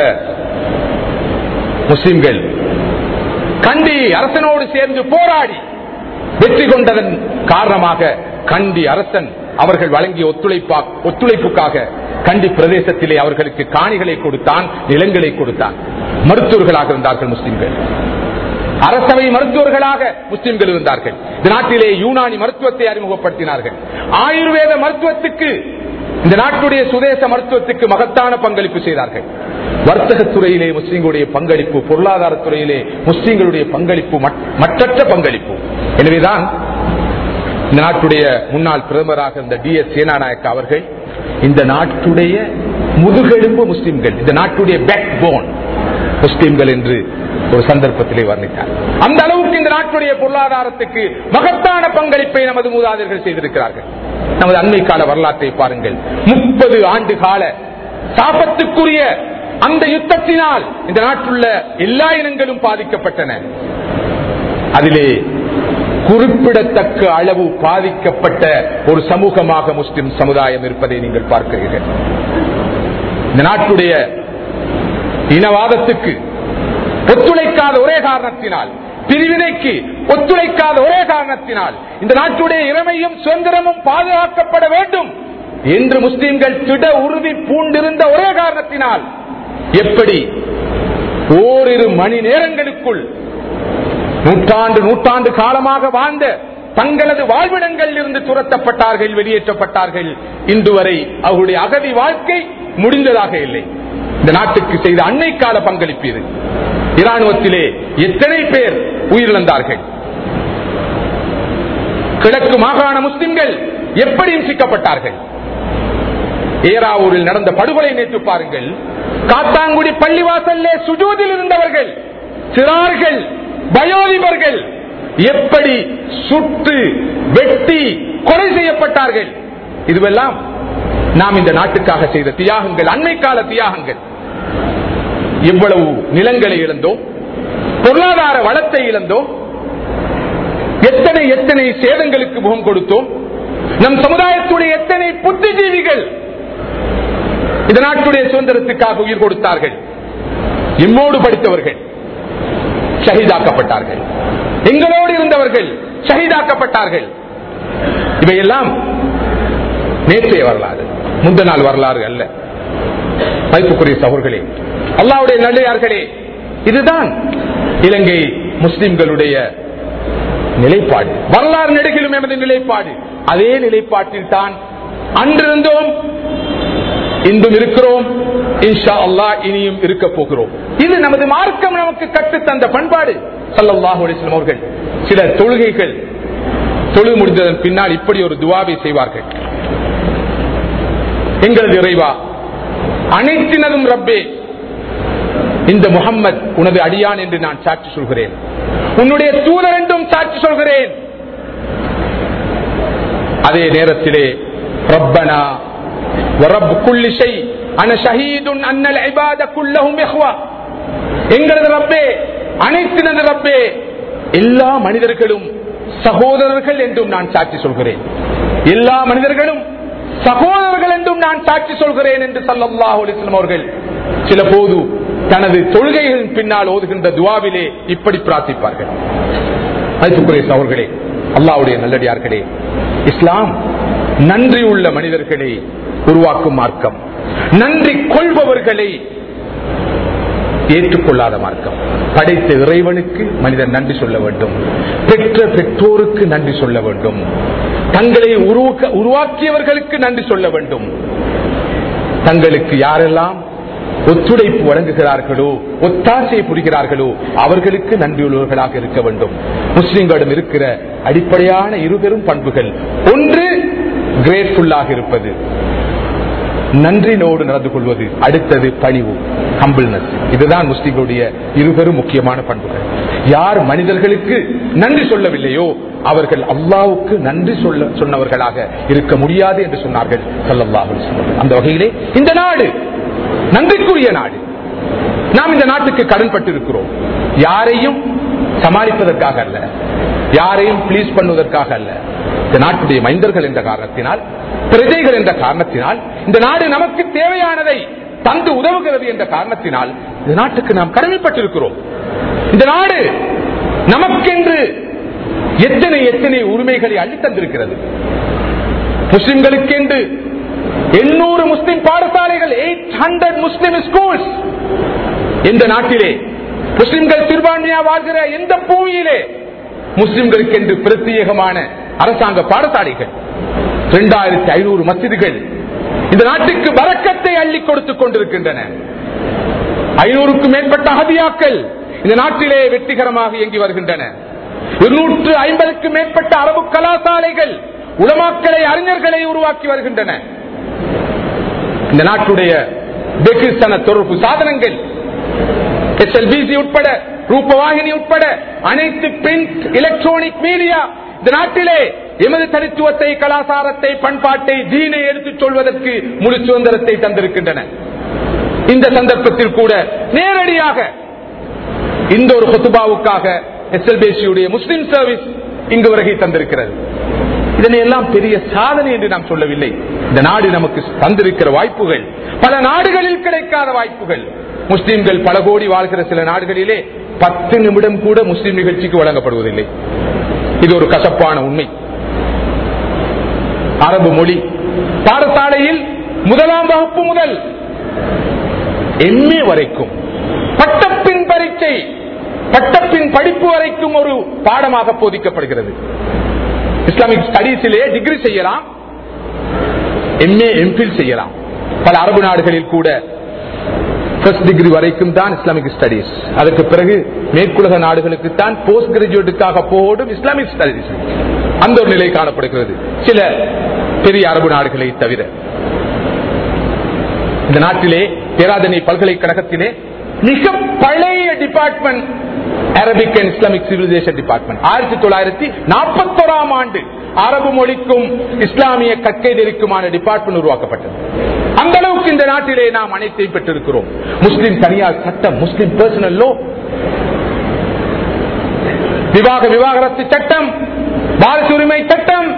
முஸ்லிம்கள் கண்டி அரசனோடு சேர்ந்து போராடி வெற்றி கொண்டதன் காரணமாக கண்டி அரசன் அவர்கள் வழங்கிய ஒத்துழைப்பா ஒத்துழைப்புக்காக கண்டி பிரதேசத்திலே அவர்களுக்கு காணிகளை கொடுத்தான் நிலங்களை கொடுத்தான் மருத்துவர்களாக இருந்தார்கள் முஸ்லிம்கள் அரசவை மருத்துவர்களாக முஸ்லிம்கள் இருந்தார்கள் இந்த நாட்டிலே யூனானி மருத்துவத்தை அறிமுகப்படுத்தினார்கள் ஆயுர்வேத மருத்துவத்துக்கு இந்த நாட்டுடைய சுதேச மருத்துவத்துக்கு மகத்தான பங்களிப்பு செய்தார்கள் வர்த்தகத்துறையிலே முஸ்லிம்களுடைய பங்களிப்பு பொருளாதாரத்துறையிலே முஸ்லிம்களுடைய பங்களிப்பு மற்றற்ற பங்களிப்பு எனவேதான் இந்த நாட்டுடைய முன்னாள் பிரதமராக இருந்த டி எஸ் சேனாநாயக் அவர்கள் இந்த நாட்டுடைய முதுகெலும்பு முஸ்லிம்கள் இந்த நாட்டுடைய பேக் போன் முஸ்லிம்கள் என்று ஒரு சந்தர்ப்பத்திலே வர்ணித்தார் அந்த அளவுக்கு இந்த நாட்டுடைய பொருளாதாரத்துக்கு மகத்தான பங்களிப்பை நமது மூதாதையர்கள் செய்திருக்கிறார்கள் நமது அண்மை கால வரலாற்றை பாருங்கள் முப்பது ஆண்டு கால சாபத்துக்குரிய அந்த யுத்தத்தினால் இந்த நாட்டுள்ள எல்லா இனங்களும் பாதிக்கப்பட்டன அதிலே குறிப்பிடத்தக்க அளவு பாதிக்கப்பட்ட ஒரு சமூகமாக முஸ்லிம் சமுதாயம் இருப்பதை நீங்கள் பார்க்கிறீர்கள் இந்த நாட்டுடைய இனவாதத்துக்கு ஒத்துழைக்காத ஒரே காரணத்தினால் பிரிவினைக்கு ஒத்துழைக்காத ஒரே காரணத்தினால் இந்த நாட்டுடைய இறமையும் சுதந்திரமும் பாதுகாக்கப்பட வேண்டும் என்று முஸ்லிம்கள் திட உறுதி பூண்டிருந்த ஒரே காரணத்தினால் எப்படி ஓரிரு மணி நேரங்களுக்குள் நூற்றாண்டு நூற்றாண்டு காலமாக வாழ்ந்த தங்களது வாழ்விடங்களில் இருந்து துரத்தப்பட்டார்கள் வெளியேற்றப்பட்டார்கள் இன்று வரை அவர்களுடைய அகதி வாழ்க்கை முடிந்ததாக இல்லை இந்த நாட்டுக்கு செய்த அன்னை கால பங்களிப்பு இது இராணுவத்திலே எத்தனை பேர் உயிரிழந்தார்கள் கிழக்கு மாகாண முஸ்லிம்கள் எப்படி இம்சிக்கப்பட்டார்கள் ஏராவூரில் நடந்த படுகொலை நேற்று பாருங்கள் காத்தாங்குடி பள்ளிவாசல்லே சுஜூதில் இருந்தவர்கள் சிறார்கள் வயோதிபர்கள் எப்படி சுட்டு வெட்டி கொலை செய்யப்பட்டார்கள் இதுவெல்லாம் நாம் இந்த நாட்டுக்காக செய்த தியாகங்கள் அண்மை கால தியாகங்கள் எவ்வளவு நிலங்களை இழந்தோம் பொருளாதார வளத்தை இழந்தோம் எத்தனை எத்தனை சேதங்களுக்கு முகம் கொடுத்தோம் நம் சமுதாயத்துடைய எத்தனை புத்திஜீவிகள் இந்த நாட்டுடைய சுதந்திரத்துக்காக உயிர் கொடுத்தார்கள் எம்மோடு படித்தவர்கள் ஷஹீதாக்கப்பட்டார்கள் எங்களோடு இருந்தவர்கள் ஷஹீதாக்கப்பட்டார்கள் இவையெல்லாம் நேற்றைய வரலாறு முந்த நாள் வரலாறு அல்ல மதிப்புக்குரிய சகோர்களே அல்லாவுடைய நல்லையார்களே இதுதான் இலங்கை முஸ்லிம்களுடைய நிலைப்பாடு வரலாறு நெடுகிலும் எமது நிலைப்பாடு அதே நிலைப்பாட்டில் தான் அன்றிருந்தோம் இன்றும் இருக்கிறோம் இன்ஷா அல்லா இனியும் இருக்க போகிறோம் இது நமது மார்க்கம் நமக்கு கற்றுத்தந்த பண்பாடு சல்லாஹூ அலிஸ்லாம் அவர்கள் சில தொழுகைகள் தொழுது முடிந்ததன் பின்னால் இப்படி ஒரு துவாவை செய்வார்கள் எங்களது இறைவா அனைத்தினதும் ரப்பே இந்த முகம்மது உனது அடியான் என்று நான் சாட்சி சொல்கிறேன் உன்னுடைய தூதர் என்றும் சாட்சி சொல்கிறேன் அதே நேரத்திலே ரப்பனா ورب كل شيء انا شهيد ان العباد كلهم اخوه எங்களது ரப்பே அனைத்தினது ரப்பே எல்லா மனிதர்களும் சகோதரர்கள் என்றும் நான் சாட்சி சொல்கிறேன் எல்லா மனிதர்களும் சகோதரர்கள் என்றும் நான் சாட்சி சொல்கிறேன் என்று சல்லல்லாஹு அலிஸ்லாம் அவர்கள் சில போது தனது தொழுகைகளின் பின்னால் ஓதுகின்ற துவாவிலே இப்படி பிரார்த்திப்பார்கள் மதிப்புக்குரிய சகோதரர்களே அல்லாவுடைய நல்லடியார்களே இஸ்லாம் நன்றி உள்ள மனிதர்களை உருவாக்கும் மார்க்கம் நன்றி கொள்பவர்களை ஏற்றுக்கொள்ளாத மார்க்கம் படைத்த இறைவனுக்கு மனிதன் நன்றி சொல்ல வேண்டும் பெற்ற பெற்றோருக்கு நன்றி சொல்ல வேண்டும் தங்களை உருவாக்கியவர்களுக்கு நன்றி சொல்ல வேண்டும் தங்களுக்கு யாரெல்லாம் ஒத்துழைப்பு வழங்குகிறார்களோ ஒத்தாசை புரிகிறார்களோ அவர்களுக்கு நன்றியுள்ளவர்களாக இருக்க வேண்டும் முஸ்லிம்களிடம் இருக்கிற அடிப்படையான இருபெரும் பண்புகள் ஒன்று கிரேட்ஃபுல்லாக இருப்பது நன்றினோடு நடந்து கொள்வது அடுத்தது பணிவு ஹம்பிள்னஸ் இதுதான் முஸ்லிம்களுடைய இருபெரும் முக்கியமான பண்புகள் யார் மனிதர்களுக்கு நன்றி சொல்லவில்லையோ அவர்கள் அல்லாவுக்கு நன்றி சொல்ல சொன்னவர்களாக இருக்க முடியாது என்று சொன்னார்கள் சல்லல்லாஹு அந்த வகையிலே இந்த நாடு நன்றிக்குரிய நாடு நாம் இந்த நாட்டுக்கு கடன்பட்டு இருக்கிறோம் யாரையும் சமாளிப்பதற்காக அல்ல யாரையும் பிளீஸ் பண்ணுவதற்காக அல்ல இந்த நாட்டுடைய மைந்தர்கள் என்ற காரணத்தினால் பிரஜைகள் என்ற காரணத்தினால் இந்த நாடு நமக்கு தேவையானதை தந்து உதவுகிறது என்ற காரணத்தினால் இந்த நாட்டுக்கு நாம் கடமைப்பட்டிருக்கிறோம் இந்த நாடு நமக்கென்று எத்தனை எத்தனை உரிமைகளை அள்ளி தந்திருக்கிறது முஸ்லிம்களுக்கென்று எண்ணூறு முஸ்லிம் பாடசாலைகள் எயிட் ஹண்ட்ரட் முஸ்லிம் ஸ்கூல்ஸ் இந்த நாட்டிலே முஸ்லிம்கள் சிறுபான்மையா வாழ்கிற எந்த பூமியிலே முஸ்லிம்களுக்கு என்று பிரத்யேகமான அரசாங்க பாடசாலைகள் இரண்டாயிரத்தி ஐநூறு மசிதிகள் இந்த நாட்டுக்கு வரக்கத்தை அள்ளி கொடுத்துக் கொண்டிருக்கின்றன ஐநூறுக்கும் மேற்பட்ட அகதியாக்கள் இந்த நாட்டிலே வெற்றிகரமாக இயங்கி வருகின்றன இருநூற்று ஐம்பதுக்கும் மேற்பட்ட அரபு கலாசாலைகள் உலமாக்களை அறிஞர்களை உருவாக்கி வருகின்றன இந்த நாட்டுடைய பெகிஸ்தான தொடர்பு சாதனங்கள் எஸ்எல்பிசி உட்பட ரூபவாகினி உட்பட அனைத்து பிரிண்ட் எலக்ட்ரானிக் மீடியா இந்த நாட்டிலே எமது தனித்துவத்தை கலாச்சாரத்தை பண்பாட்டை தீனை எடுத்துச் சொல்வதற்கு முழு சுதந்திரத்தை தந்திருக்கின்றன இந்த சந்தர்ப்பத்தில் கூட நேரடியாக இந்த ஒரு கொத்துபாவுக்காக எஸ்எல்பிசியுடைய முஸ்லிம் சர்வீஸ் இங்கு வருகை தந்திருக்கிறது இதனை எல்லாம் பெரிய சாதனை என்று நாம் சொல்லவில்லை இந்த நாடு நமக்கு தந்திருக்கிற வாய்ப்புகள் பல நாடுகளில் கிடைக்காத வாய்ப்புகள் முஸ்லிம்கள் பல கோடி வாழ்கிற சில நாடுகளிலே பத்து நிமிடம் கூட முஸ்லிம் நிகழ்ச்சிக்கு வழங்கப்படுவதில்லை இது ஒரு கசப்பான உண்மை அரபு மொழி பாடசாலையில் முதலாம் வகுப்பு முதல் எம்ஏ வரைக்கும் பட்டப்பின் பரீட்சை பட்டப்பின் படிப்பு வரைக்கும் ஒரு பாடமாக போதிக்கப்படுகிறது இஸ்லாமிக் ஸ்டடீஸிலே டிகிரி செய்யலாம் எம்ஏ எம்பில் செய்யலாம் பல அரபு நாடுகளில் கூட ஃபர்ஸ்ட் டிகிரி வரைக்கும் தான் இஸ்லாமிக் ஸ்டடீஸ் அதற்கு பிறகு மேற்குலக நாடுகளுக்கு தான் போஸ்ட் கிராஜுவேட்டுக்காக போடும் இஸ்லாமிக் ஸ்டடீஸ் அந்த ஒரு நிலை காணப்படுகிறது சில பெரிய அரபு நாடுகளை தவிர இந்த நாட்டிலே பேராதனை பல்கலைக்கழகத்திலே மிக பழைய department Arabic and Islamic civilisation department ஆயிரத்தி தொள்ளாயிரத்தி நாற்பத்தோராம் ஆண்டு அரபு மொழிக்கும் இஸ்லாமிய கற்கை நெறிக்குமான டிபார்ட்மெண்ட் உருவாக்கப்பட்டது அந்த அளவுக்கு இந்த நாட்டிலே நாம் அனைத்தையும் பெற்றிருக்கிறோம் முஸ்லிம் தனியார் சட்டம் முஸ்லிம் பர்சனல் லோ விவாக விவாகரத்து சட்டம் வாரிசு உரிமை சட்டம்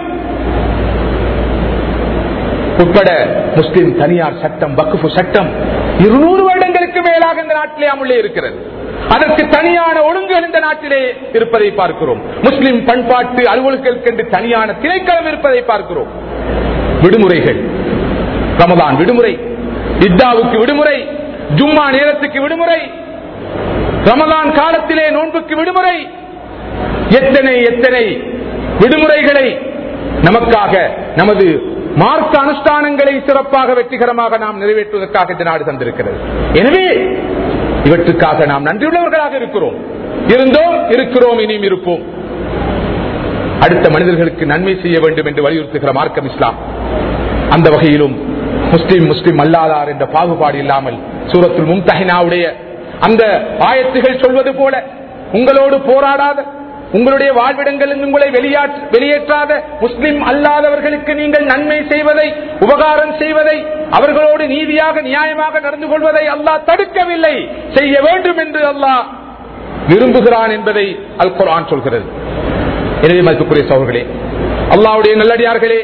உட்பட முஸ்லிம் தனியார் சட்டம் வக்குஃபு சட்டம் இருநூறு வருடங்களுக்கு மேலாக இந்த நாட்டிலே அமுள்ளே இருக்கிறது அதற்கு தனியான ஒழுங்குகள் இந்த நாட்டிலே இருப்பதை பார்க்கிறோம் முஸ்லிம் பண்பாட்டு அலுவல்களுக்கு என்று தனியான திணைக்களம் இருப்பதை பார்க்கிறோம் விடுமுறைகள் ரமதான் விடுமுறை இத்தாவுக்கு விடுமுறை ஜும்மா நேரத்துக்கு விடுமுறை ரமதான் காலத்திலே நோன்புக்கு விடுமுறை எத்தனை எத்தனை விடுமுறைகளை நமக்காக நமது மார்க்க அனுஷ்டானங்களை சிறப்பாக வெற்றிகரமாக நாம் நிறைவேற்றுவதற்காக இந்த நாடு தந்திருக்கிறது எனவே இவற்றுக்காக நாம் நன்றியுள்ளவர்களாக இருக்கிறோம் இருந்தோம் இருக்கிறோம் இனியும் இருப்போம் அடுத்த மனிதர்களுக்கு நன்மை செய்ய வேண்டும் என்று வலியுறுத்துகிற மார்க்கம் இஸ்லாம் அந்த வகையிலும் முஸ்லிம் முஸ்லிம் அல்லாதார் என்ற பாகுபாடு இல்லாமல் சூரத்துல் மும்தஹினாவுடைய அந்த ஆயத்துகள் சொல்வது போல உங்களோடு போராடாத உங்களுடைய வாழ்விடங்கள் உங்களை வெளியாற்ற- வெளியேற்றாத முஸ்லிம் அல்லாதவர்களுக்கு நீங்கள் நன்மை செய்வதை உபகாரம் செய்வதை அவர்களோடு நீதியாக நியாயமாக நடந்து கொள்வதை அல்லாஹ் தடுக்கவில்லை செய்ய வேண்டும் என்று அல்லாஹ் விரும்புகிறான் என்பதை அல் குர்ஆன் சொல்கிறது எனவே மதிப்புக்குரிய சோழர்களே அல்லாஹ்வுடைய நல்லடியார்களே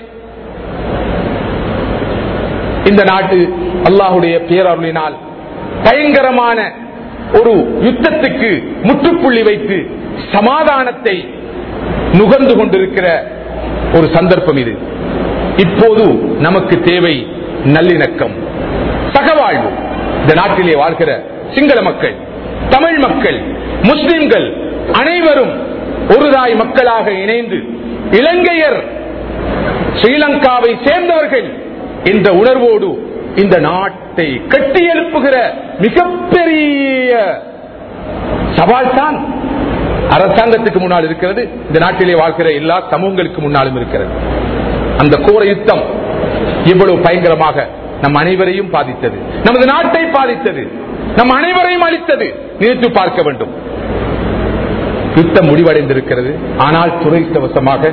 இந்த நாட்டு அல்லாஹுடைய பேரருளினால் பயங்கரமான ஒரு யுத்தத்துக்கு முற்றுப்புள்ளி வைத்து சமாதானத்தை நுகர்ந்து கொண்டிருக்கிற ஒரு சந்தர்ப்பம் இது இப்போது நமக்கு தேவை நல்லிணக்கம் சகவாழ்வு இந்த நாட்டிலே வாழ்கிற சிங்கள மக்கள் தமிழ் மக்கள் முஸ்லிம்கள் அனைவரும் ஒருதாய் மக்களாக இணைந்து இலங்கையர் ஸ்ரீலங்காவை சேர்ந்தவர்கள் என்ற உணர்வோடு இந்த நாட்டை கட்டியெழுப்புகிற மிகப்பெரிய சவால் தான் அரசாங்கத்துக்கு முன்னால் இருக்கிறது இந்த நாட்டிலே வாழ்கிற எல்லா சமூகங்களுக்கு முன்னாலும் இருக்கிறது அந்த கோர யுத்தம் இவ்வளவு பயங்கரமாக நம் அனைவரையும் பாதித்தது நமது நாட்டை பாதித்தது நம் அனைவரையும் அளித்தது நினைத்து பார்க்க வேண்டும் யுத்தம் முடிவடைந்திருக்கிறது ஆனால் துறைத்தவசமாக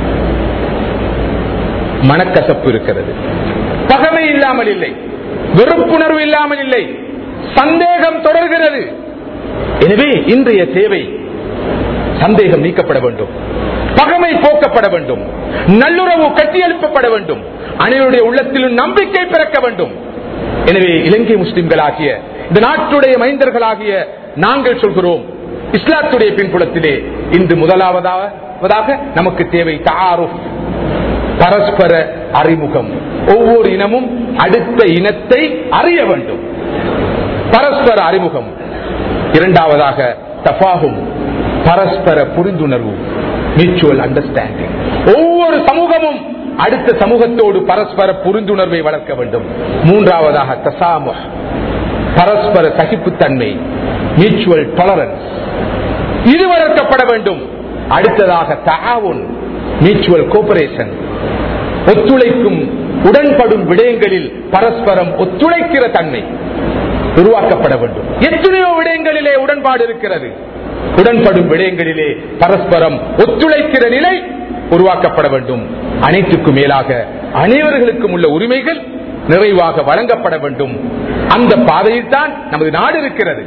மனக்கசப்பு இருக்கிறது பகமை இல்லாமல் இல்லை வெறுப்புணர்வு இல்லாமல் இல்லை சந்தேகம் தொடர்கிறது எனவே இன்றைய தேவை சந்தேகம் நீக்கப்பட வேண்டும் பகமை போக்கப்பட வேண்டும் நல்லுறவு கட்டியெழுப்பப்பட வேண்டும் அனைவருடைய உள்ளத்திலும் நம்பிக்கை பிறக்க வேண்டும் எனவே இலங்கை முஸ்லிம்களாகிய இந்த நாட்டுடைய மைந்தர்களாகிய நாங்கள் சொல்கிறோம் இஸ்லாத்துடைய பின்புலத்திலே இன்று முதலாவதாக நமக்கு தேவை தாருஃப் பரஸ்பர அறிமுகம் ஒவ்வொரு இனமும் அடுத்த இனத்தை அறிய வேண்டும் பரஸ்பர அறிமுகம் இரண்டாவதாக தபாகும் பரஸ்பர புரிந்துணர்வு மியூச்சுவல் அண்டர்ஸ்டாண்டிங் ஒவ்வொரு சமூகமும் அடுத்த சமூகத்தோடு பரஸ்பர புரிந்துணர்வை வளர்க்க வேண்டும் மூன்றாவதாக தசாமு பரஸ்பர சகிப்புத்தன்மை மியூச்சுவல் டாலரன்ஸ் இது வளர்க்கப்பட வேண்டும் அடுத்ததாக தகாவுன் மியூச்சுவல் கோபரேஷன் ஒத்துழைக்கும் உடன்படும் விடயங்களில் பரஸ்பரம் ஒத்துழைக்கிற தன்மை உருவாக்கப்பட வேண்டும் எத்தனையோ விடயங்களிலே உடன்பாடு இருக்கிறது உடன்படும் விடயங்களிலே பரஸ்பரம் ஒத்துழைக்கிற நிலை உருவாக்கப்பட வேண்டும் அனைத்துக்கும் மேலாக அனைவர்களுக்கும் உள்ள உரிமைகள் நிறைவாக வழங்கப்பட வேண்டும் அந்த பாதையில் தான் நமது நாடு இருக்கிறது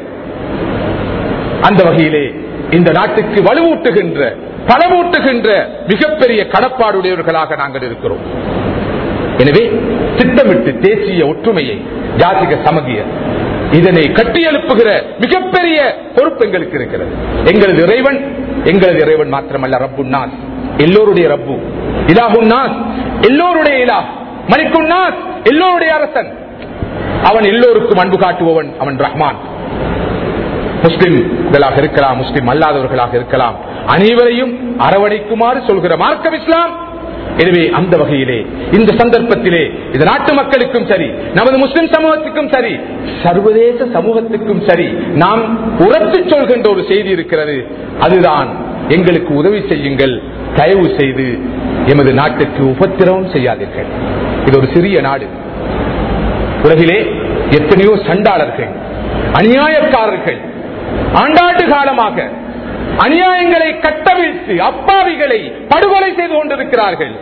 அந்த வகையிலே இந்த நாட்டுக்கு வலுவூட்டுகின்ற பலமூட்டுகின்ற மிகப்பெரிய கடப்பாடுடையவர்களாக நாங்கள் இருக்கிறோம் எனவே திட்டமிட்டு தேசிய ஒற்றுமையை ஜாதிக சமகிய இதனை கட்டியெழுப்புகிற மிகப்பெரிய பொறுப்பு எங்களுக்கு இருக்கிறது எங்களது இறைவன் எங்களது இறைவன் மாத்திரமல்ல ரப்பு நாஸ் எல்லோருடைய ரப்பு இலாஹு நாஸ் எல்லோருடைய இலா மலிக்கு நாஸ் எல்லோருடைய அரசன் அவன் எல்லோருக்கும் அன்பு காட்டுபவன் அவன் ரஹ்மான் முஸ்லிம்களாக இருக்கலாம் முஸ்லிம் அல்லாதவர்களாக இருக்கலாம் அனைவரையும் அரவணைக்குமாறு சொல்கிற மார்க்கம் இஸ்லாம் எனவே அந்த வகையிலே இந்த சந்தர்ப்பத்திலே இந்த நாட்டு மக்களுக்கும் சரி நமது முஸ்லிம் சமூகத்துக்கும் சரி சர்வதேச சமூகத்துக்கும் சரி நாம் உரத்து சொல்கின்ற ஒரு செய்தி இருக்கிறது அதுதான் எங்களுக்கு உதவி செய்யுங்கள் தயவு செய்து எமது நாட்டுக்கு உபத்திரவம் செய்யாதீர்கள் இது ஒரு சிறிய நாடு உலகிலே எத்தனையோ சண்டாளர்கள் அநியாயக்காரர்கள் ஆண்டாண்டு காலமாக அநியாயங்களை கட்டவிழ்த்து அப்பாவிகளை படுகொலை செய்து கொண்டிருக்கிறார்கள்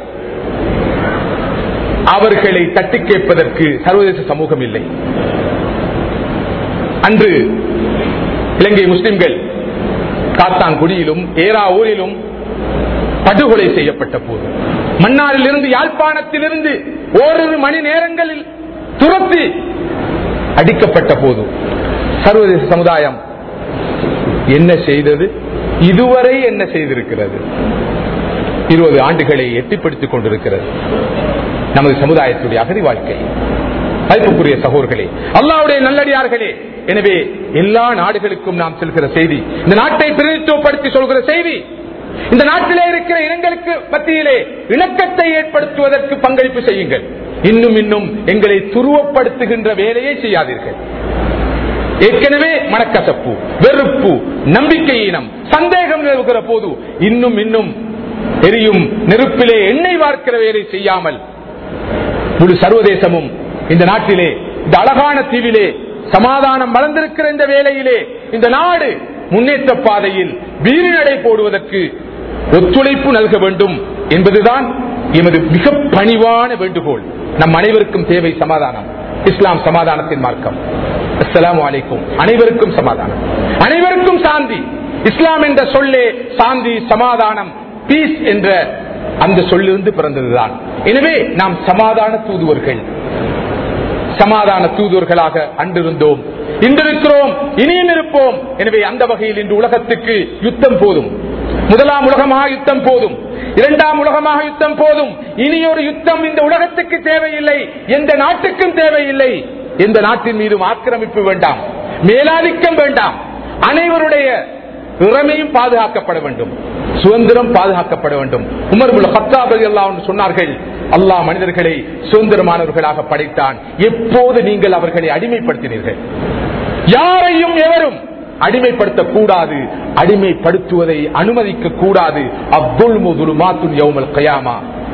அவர்களை தட்டி கேட்பதற்கு சர்வதேச சமூகம் இல்லை அன்று இலங்கை முஸ்லிம்கள் காத்தாங்குடியிலும் ஏரா ஊரிலும் படுகொலை செய்யப்பட்ட போது மன்னாரில் இருந்து யாழ்ப்பாணத்திலிருந்து ஓரிரு மணி நேரங்களில் துரத்தி அடிக்கப்பட்ட போது சர்வதேச சமுதாயம் என்ன செய்தது இதுவரை என்ன செய்திருக்கிறது இருபது ஆண்டுகளை எட்டிப்படுத்திக் கொண்டிருக்கிறது நமது சமுதாயத்துடைய அகதி வாழ்க்கை மதிப்புக்குரிய சகோதர்களே அல்லாவுடைய நல்லடியார்களே எனவே எல்லா நாடுகளுக்கும் நாம் செல்கிற செய்தி இந்த நாட்டை பிரதித்துவப்படுத்தி சொல்கிற செய்தி இந்த நாட்டிலே இருக்கிற இனங்களுக்கு மத்தியிலே இணக்கத்தை ஏற்படுத்துவதற்கு பங்களிப்பு செய்யுங்கள் இன்னும் இன்னும் எங்களை துருவப்படுத்துகின்ற வேலையை செய்யாதீர்கள் ஏற்கனவே மனக்கசப்பு வெறுப்பு நம்பிக்கையினம் சந்தேகம் நிலவுகிற போது இன்னும் இன்னும் எரியும் நெருப்பிலே எண்ணெய் வார்க்கிற வேலை செய்யாமல் முழு சர்வதேசமும் இந்த நாட்டிலே இந்த அழகான தீவிலே சமாதானம் வளர்ந்திருக்கிற இந்த வேளையிலே இந்த நாடு முன்னேற்ற பாதையில் வீரிநடை போடுவதற்கு ஒத்துழைப்பு நல்க வேண்டும் என்பதுதான் எமது மிக பணிவான வேண்டுகோள் நம் அனைவருக்கும் தேவை சமாதானம் இஸ்லாம் சமாதானத்தின் மார்க்கம் அஸ்ஸலாமு அலைக்கும் அனைவருக்கும் சமாதானம் அனைவருக்கும் சாந்தி இஸ்லாம் என்ற சொல்லே சாந்தி சமாதானம் பீஸ் என்ற அந்த சொல்லிருந்து பிறந்ததுதான் எனவே நாம் சமாதான தூதுவர்கள் சமாதான தூதுவர்களாக அன்றிருந்தோம் இன்றிருக்கிறோம் இனியும் இருப்போம் எனவே அந்த வகையில் இன்று உலகத்துக்கு யுத்தம் போதும் முதலாம் உலகமாக யுத்தம் போதும் இரண்டாம் உலகமாக யுத்தம் போதும் இனி ஒரு யுத்தம் இந்த உலகத்துக்கு தேவையில்லை எந்த நாட்டுக்கும் தேவையில்லை எந்த நாட்டின் மீதும் ஆக்கிரமிப்பு வேண்டாம் மேலாதிக்கம் வேண்டாம் அனைவருடைய இறமையும் பாதுகாக்கப்பட வேண்டும் சுதந்திரம் பாதுகாக்கப்பட வேண்டும் உமர்புல் ஹத்தாபதி எல்லாம் சொன்னார்கள் அல்லாஹ் மனிதர்களை சுதந்திரமானவர்களாக படைத்தான் எப்போது நீங்கள் அவர்களை அடிமைப்படுத்தினீர்கள் யாரையும் எவரும் அடிமைப்படுத்தக் கூடாது அடிமைப்படுத்துவதை அனுமதிக்க கூடாது அப்துல் முதுல் மாத்துன் யௌமல் கயாமா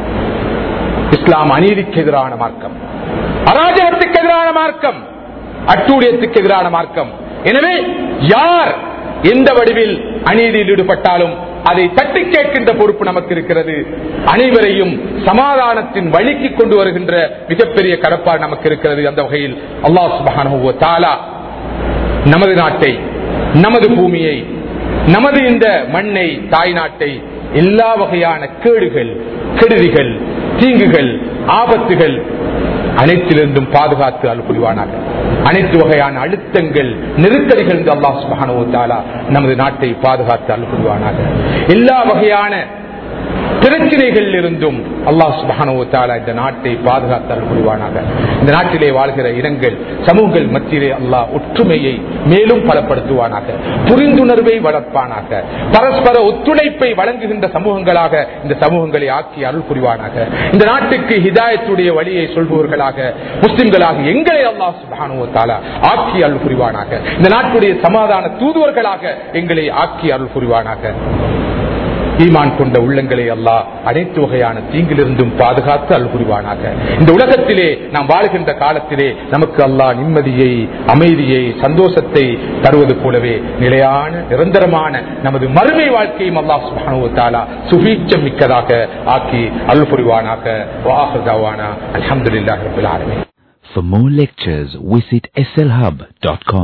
இஸ்லாம் அநீதிக்கு எதிரான மார்க்கம் அராஜகத்துக்கு எதிரான மார்க்கம் அட்டூழியத்துக்கு எதிரான மார்க்கம் எனவே யார் எந்த வடிவில் அநீதியில் ஈடுபட்டாலும் அதை தட்டி கேட்கின்ற பொறுப்பு நமக்கு இருக்கிறது அனைவரையும் சமாதானத்தின் வழிக்கு கொண்டு வருகின்ற மிகப்பெரிய கடப்பாடு நமக்கு இருக்கிறது அந்த வகையில் அல்லாஹ் சுபஹானஹு தாலா நமது நாட்டை நமது பூமியை நமது இந்த மண்ணை தாய் நாட்டை எல்லா வகையான கேடுகள் கெடுதிகள் தீங்குகள் ஆபத்துகள் அனைத்திலிருந்தும் பாதுகாத்து அல் புரிவானாக அனைத்து வகையான அழுத்தங்கள் நெருக்கடிகள் அல்லாஹ் சுபஹானஹு தஆலா நமது நாட்டை பாதுகாத்து அல் புரிவானாக எல்லா வகையான பிரச்சனைகள் இருந்தும் அல்லாஹ் சுபஹானஹு தஆலா இந்த நாட்டை பாதுகாத்து அல் புரிவானாக இந்த நாட்டிலே வாழ்கிற இனங்கள் சமூகங்கள் மத்தியிலே அல்லாஹ் ஒற்றுமையை மேலும் பலப்படுத்துவானாக புரிந்துணர்வை வளர்ப்பானாக பரஸ்பர ஒத்துழைப்பை வழங்குகின்ற சமூகங்களாக இந்த சமூகங்களை ஆக்கி அருள் புரிவானாக இந்த நாட்டுக்கு ஹிதாயத்துடைய வழியை சொல்பவர்களாக முஸ்லிம்களாக எங்களை அல்லாஹ் சுபஹானஹு தஆலா ஆக்கி அருள் புரிவானாக இந்த நாட்டுடைய சமாதான தூதுவர்களாக எங்களை ஆக்கி அருள் புரிவானாக ஈமான் கொண்ட உள்ளங்களை அல்லாஹ் அனைத்து வகையான தீங்கிலிருந்தும் பாதுகாத்து அல் புரிவானாக இந்த உலகத்திலே நாம் வாழ்கின்ற காலத்திலே நமக்கு அல்லாஹ் நிம்மதியை அமைதியை சந்தோஷத்தை தருவது போலவே நிலையான நிரந்தரமான நமது மறுமை வாழ்க்கையும் அல்லாஹ் சுப்ஹானஹு தஆலா சுபீட்சம் மிக்கதாக ஆக்கி அல் புரிவானாக வாஹதாவானா அல்ஹம்துலில்லாஹி ரப்பில் ஆலமீன் For more lectures, visit slhub.com.